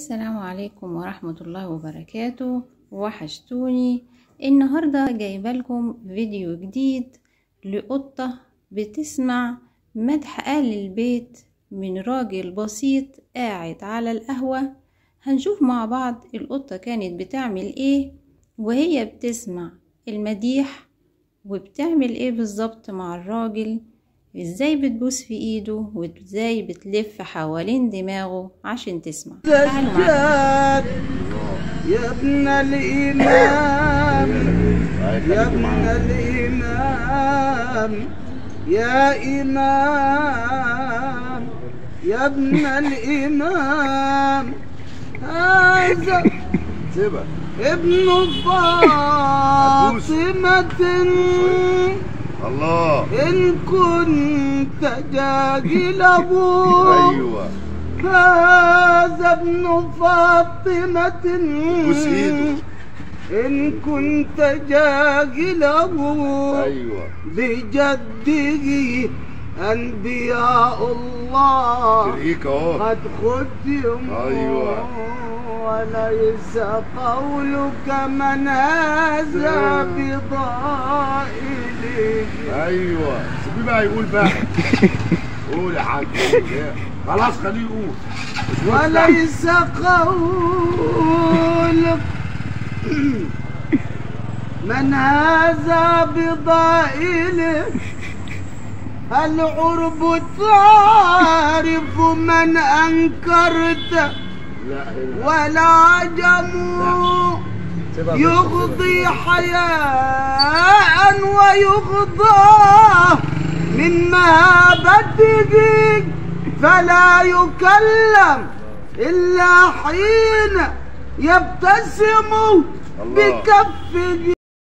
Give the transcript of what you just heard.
السلام عليكم ورحمة الله وبركاته وحشتوني النهاردة جايبة لكم فيديو جديد لقطة بتسمع مدح أهل البيت من راجل بسيط قاعد على القهوة هنشوف مع بعض القطة كانت بتعمل ايه وهي بتسمع المديح وبتعمل ايه بالظبط مع الراجل ازاي بتبوس في ايده وازاي بتلف حوالين دماغه عشان تسمع تعالوا معانا سجاد يا ابن الإمام يا ابن الإمام يا إمام يا ابن الإمام هذا سيبها ابن فاطمة الله إن كنت جاهل أبوك ايوه هذا ابن فاطمة بوس ايده إن كنت جاهله ايوه بجده أنبياء الله ترقيك اهو قد ختموا أيوة. وليس قولك من هذا بضائله ايوه سيبيه بقى يقول بقى قول يا حاج خلاص خليه يقول مش مفتح. وليس قولك من هذا بضائله العرب تعرف من أنكرت لا لا. والعجم سيبها بس. يغضي حياء ويغضى من مهابته فلا يكلم إلا حين يبتسم الله. بكفه